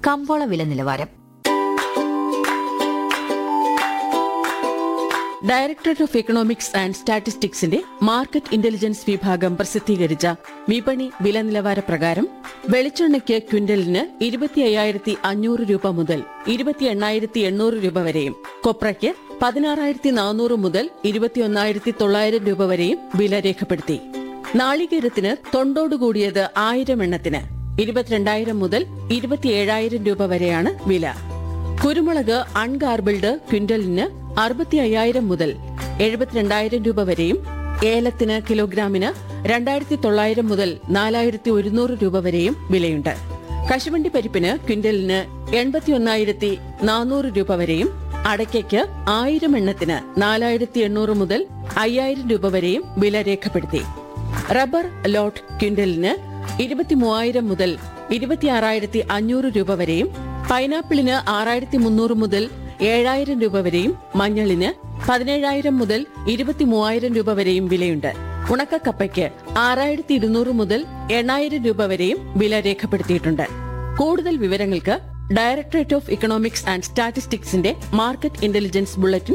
കമ്പോള വില നിലവാരം ഡയറക്ടറേറ്റ് ഓഫ് എക്കണോമിക്സ് ആൻഡ് സ്റ്റാറ്റിസ്റ്റിക്സിന്റെ മാർക്കറ്റ് ഇന്റലിജൻസ് വിഭാഗം പ്രസിദ്ധീകരിച്ച വിപണി വില നിലവാര പ്രകാരം വെളിച്ചെണ്ണയ്ക്ക് ക്വിന്റലിന് ഇരുപത്തി അയ്യായിരത്തി അഞ്ഞൂറ് രൂപ മുതൽ ഇരുപത്തി എണ്ണായിരത്തി എണ്ണൂറ് രൂപ വരെയും കൊപ്രയ്ക്ക് പതിനാറായിരത്തി നാനൂറ് മുതൽ ഇരുപത്തിയൊന്നായിരത്തി തൊള്ളായിരം രൂപ വരെയും വില രേഖപ്പെടുത്തി നാളികേരത്തിന് തൊണ്ടോടുകൂടിയത് ആയിരം എണ്ണത്തിന് ഇരുപത്തിരണ്ടായിരം മുതൽ ഇരുപത്തിയേഴായിരം രൂപ വരെയാണ് വില കുരുമുളക് അൺഗാർബിൾഡ് ക്വിന്റലിന് അറുപത്തി അയ്യായിരം മുതൽ എഴുപത്തിരണ്ടായിരം രൂപ വരെയും ഏലത്തിന് കിലോഗ്രാമിന് രണ്ടായിരത്തി തൊള്ളായിരം മുതൽ നാലായിരത്തി ഒരുന്നൂറ് രൂപ വരെയും വിലയുണ്ട് കശുവണ്ടി പരിപ്പിന് ക്വിന്റലിന് എൺപത്തിയൊന്നായിരത്തി നാനൂറ് രൂപ വരെയും അടയ്ക്കയ്ക്ക് ആയിരം എണ്ണത്തിന് നാലായിരത്തി എണ്ണൂറ് മുതൽ അയ്യായിരം രൂപ വരെയും വില രേഖപ്പെടുത്തി റബ്ബർ ലോട്ട് ക്വിന്റലിന് ഇരുപത്തിമൂവായിരം മുതൽ ഇരുപത്തിയാറായിരത്തി അഞ്ഞൂറ് രൂപ വരെയും പൈനാപ്പിളിന് ആറായിരത്തി മുന്നൂറ് മുതൽ ഏഴായിരം രൂപ വരെയും മഞ്ഞളിന് പതിനേഴായിരം മുതൽ ഇരുപത്തിമൂവായിരം രൂപ വരെയും വിലയുണ്ട് ഉണക്കക്കപ്പയ്ക്ക് ആറായിരത്തി ഇരുന്നൂറ് മുതൽ എണ്ണായിരം രൂപ വരെയും വില രേഖപ്പെടുത്തിയിട്ടുണ്ട് കൂടുതൽ വിവരങ്ങൾക്ക് ഡയറക്ടറേറ്റ് ഓഫ് ഇക്കണോമിക്സ് ആൻഡ് സ്റ്റാറ്റിസ്റ്റിക്സിന്റെ മാർക്കറ്റ് ഇന്റലിജൻസ് ബുള്ളറ്റിൻ